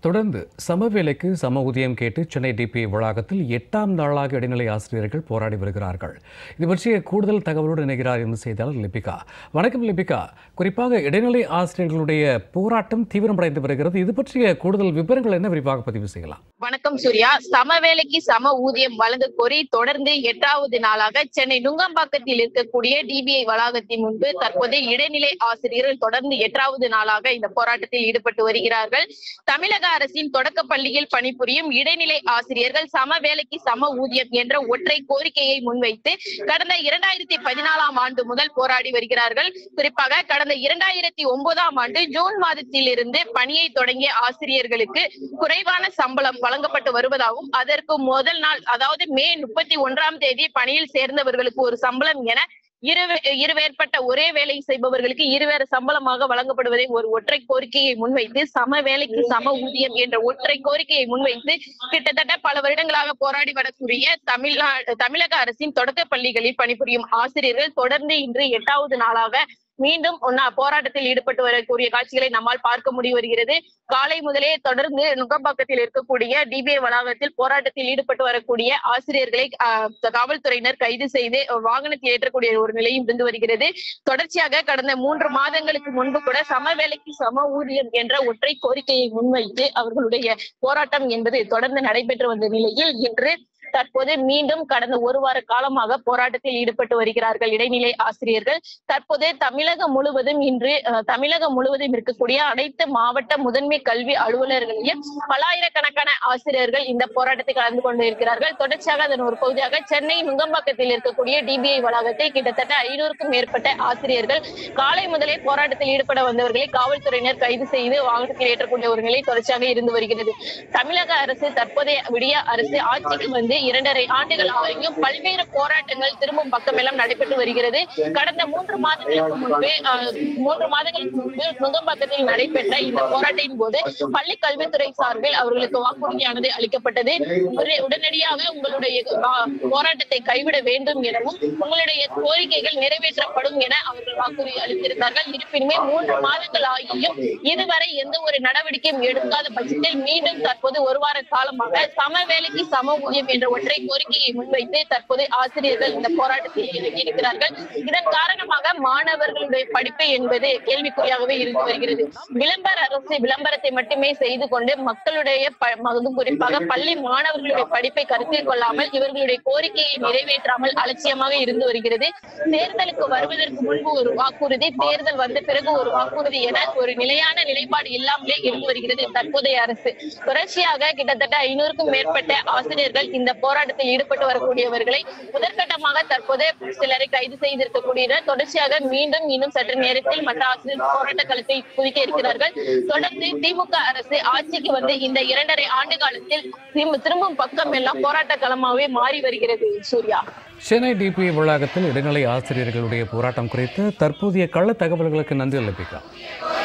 தொடர்ந்து சமவேலைக்கு சம ஊதியம் கேட்டு சென்னை டிபி வளாகத்தில் எட்டாம் நாளாக இடைநிலை ஆசிரியர்கள் போராடி வருகிறார்கள் இது பற்றிய கூடுதல் தகவலோடு இணைகிறார் என்று செய்தியாளர் லிபிகா வணக்கம் லிபிகா குறிப்பாக இடைநிலை ஆசிரியர்களுடைய போராட்டம் தீவிரமடைந்து வருகிறது இது பற்றிய கூடுதல் விவரங்கள் என்ன விரிவாக பதிவு செய்யலாம் வணக்கம் சூர்யா சம வேலைக்கு சம ஊதியம் வழங்க கோரி தொடர்ந்து எட்டாவது நாளாக சென்னை நுங்கம்பாக்கத்தில் இருக்கக்கூடிய டிபிஐ வளாகத்தின் முன்பு தற்போது இடைநிலை ஆசிரியர்கள் தொடர்ந்து எட்டாவது நாளாக இந்த போராட்டத்தில் ஈடுபட்டு வருகிறார்கள் தமிழக அரசின் தொடக்க பள்ளியில் பணிபுரியும் இடைநிலை ஆசிரியர்கள் சம வேலைக்கு சம ஊதியம் என்ற ஒற்றை கோரிக்கையை முன்வைத்து கடந்த இரண்டாயிரத்தி பதினாலாம் ஆண்டு முதல் போராடி வருகிறார்கள் குறிப்பாக கடந்த இரண்டாயிரத்தி ஒன்பதாம் ஆண்டு ஜூன் மாதத்தில் இருந்து பணியை தொடங்கிய ஆசிரியர்களுக்கு குறைவான சம்பளம் வழங்கப்பட்டு வருவதாகவும் அதற்கு முதல் நாள் அதாவது மே முப்பத்தி ஒன்றாம் தேதி பணியில் சேர்ந்தவர்களுக்கு ஒரு சம்பளம் என இரு இருவேற்பட்ட ஒரே வேலை செய்பவர்களுக்கு இருவேறு சம்பளமாக வழங்கப்படுவதை ஒரு ஒற்றை கோரிக்கையை முன்வைத்து சம வேலைக்கு சம ஊதியம் என்ற ஒற்றை கோரிக்கையை முன்வைத்து கிட்டத்தட்ட பல வருடங்களாக போராடி வரக்கூடிய தமிழ்நாடு தமிழக அரசின் தொடக்க பள்ளிகளில் பணிபுரியும் ஆசிரியர்கள் தொடர்ந்து இன்று எட்டாவது நாளாக மீண்டும் ஒன்னா போராட்டத்தில் ஈடுபட்டு வரக்கூடிய காட்சிகளை நம்மால் பார்க்க முடிய வருகிறது காலை முதலே தொடர்ந்து நுங்கம்பாக்கத்தில் இருக்கக்கூடிய டிபிஐ வளாகத்தில் போராட்டத்தில் ஈடுபட்டு வரக்கூடிய ஆசிரியர்களை ஆஹ், காவல்துறையினர் கைது செய்து வாகனத்தில் ஏற்றக்கூடிய ஒரு நிலையும் இருந்து வருகிறது தொடர்ச்சியாக கடந்த மூன்று மாதங்களுக்கு முன்பு கூட சம வேலைக்கு சம ஊதியம் என்ற ஒற்றை கோரிக்கையை முன்வைத்து அவர்களுடைய போராட்டம் என்பது தொடர்ந்து நடைபெற்று வந்த நிலையில் இன்று தற்போது மீண்டும் கடந்த ஒரு வார காலமாக போராட்டத்தில் ஈடுபட்டு வருகிறார்கள் இடைநிலை ஆசிரியர்கள் தற்போது தமிழகம் முழுவதும் இன்று அஹ், தமிழகம் முழுவதும் இருக்கக்கூடிய அனைத்து மாவட்ட முதன்மை கல்வி அலுவலர்களையும் பல்லாயிரக்கணக்கான ஆசிரியர்கள் இந்த போராட்டத்தில் கலந்து கொண்டு இருக்கிறார்கள் தொடர்ச்சியாக அதன் ஒரு பகுதியாக சென்னை நுங்கம்பாக்கத்தில் இருக்கக்கூடிய டிபிஐ வளாகத்தில் கிட்டத்தட்ட ஐநூறுக்கும் மேற்பட்ட ஆசிரியர்கள் காலை முதலே போராட்டத்தில் ஈடுபட வந்தவர்களை காவல்துறையினர் கைது செய்து வாகனத்தில் ஏற்றக்கூடிய ஒரு நிலை தொடர்ச்சியாக இருந்து வருகிறது தமிழக அரசு தற்போதைய விடிய அரசு ஆட்சிக்கு வந்து இரண்டரை ஆண்டுகள் ஆகியும் பல்வேறு போராட்டங்கள் திரும்பும் பக்கமெல்லாம் நடைபெற்று வருகிறது கடந்த மூன்று மாதங்களுக்கு முன்பு ஆஹ், மூன்று மாதங்களுக்கு முன்பு நுங்கம்பாக்கத்தில் நடைபெற்ற இந்த போராட்டத்தின் போது பள்ளி கல்வித்துறை சார்பில் அவர்களுக்கு வாக்குறுதியானது அளிக்கப்பட்டது உடனே- உடனடியாக உங்களுடைய ஆஹ், போராட்டத்தை கைவிட வேண்டும் எனவும் உங்களுடைய கோரிக்கைகள் நிறைவேற்றப்படும் என அவர்கள் வாக்குறுதி அளித்திருந்தார்கள் இருப்பினுமே மூன்று மாதங்கள் ஆகியும் இதுவரை எந்த ஒரு நடவடிக்கையும் எடுக்காத பட்சத்தில் மீண்டும் தற்போது ஒரு வார காலமாக சம வேலைக்கு சம ஊதியம் என்ற ஒற்றை கோரிக்கையை முன்வைத்து தற்போது ஆசிரியர்கள் இந்த போராட்டத்தில் இறங்கியிருக்கிறார்கள் இதன் காரணமாக மாணவர்களுடைய படிப்பு என்பது கேள்விக்குறியாகவே இருந்து வருகிறது விளம்பர அரசு விளம்பரத்தை மட்டுமே செய்து கொண்டு மக்களுடைய ப- அதுவும் குறிப்பாக பள்ளி மாணவர்களுடைய படிப்பை கருத்தில் கொள்ளாமல் இவர்களுடைய கோரிக்கையை நிறைவேற்றாமல் அலட்சியமாக இருந்து வருகிறது தேர்தலுக்கு வருவதற்கு முன்பு ஒரு வாக்குறுதி தேர்தல் வந்த பிறகு ஒரு வாக்குறுதி என ஒரு நிலையான நிலைப்பாடு இல்லாமலே இருந்து வருகிறது தற்போதைய அரசு தொடர்ச்சியாக கிட்டத்தட்ட ஐநூறுக்கும் மேற்பட்ட ஆசிரியர்கள் இந்த போராட்டத்தில் ஈடுபட்டு வரக்கூடியவர்களை முதற்கட்டமாக தற்போது சிலரை கைது செய்திருக்கக்கூடியனர் தொடர்ச்சியாக மீண்டும் இன்னும் சற்று நேரத்தில் மற்ற ஆசிரியர் போராட்ட களத்தில் குதிக்க இருக்கிறார்கள் தொடர்ந்து திமுக அரசு ஆட்சிக்கு வந்து இந்த இரண்டரை ஆண்டு காலத்தில் திரும்ப- திரும்பும் பக்கம் எல்லாம் போராட்ட களமாகவே மாறி வருகிறது சூர்யா சென்னை டிபி வளாகத்தில் இடைநிலை ஆசிரியர்களுடைய போராட்டம் குறித்து தற்போதைய கள தகவல்களுக்கு நன்றி லிபிகா